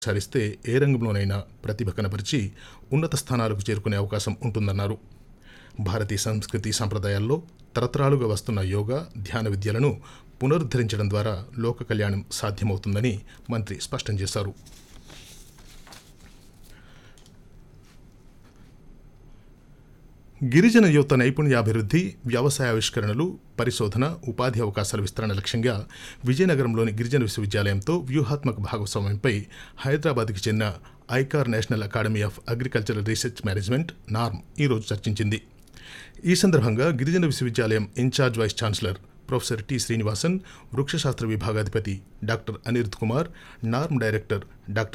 సారిస్తే ఏ రంగంలోనైనా ప్రతిభ కనపరిచి ఉన్నత స్థానాలకు చేరుకునే అవకాశం ఉంటుందన్నారు భారతీయ సంస్కృతి సంప్రదాయాల్లో తరతరాలుగా వస్తున్న యోగా ధ్యాన విద్యలను పునరుద్ధరించడం ద్వారా లోక కళ్యాణం సాధ్యమవుతుందని మంత్రి స్పష్టం చేశారు గిరిజన యువత నైపుణ్యాభివృద్ధి వ్యవసాయావిష్కరణలు పరిశోధన ఉపాధి అవకాశాల విస్తరణ లక్ష్యంగా విజయనగరంలోని గిరిజన విశ్వవిద్యాలయంతో వ్యూహాత్మక భాగస్వామ్యంపై హైదరాబాద్కి చెందిన ICAR national academy of agricultural research management NAARM ఈరోజు చర్చించింది ఈ సందర్భంగా గిరిజన విశ్వవిద్యాలయం in charge vice chancellor professor T Srinivasan వృక్షశాస్త్ర విభాగాధిపతి doctor Anirudh Kumar NAARM director doctor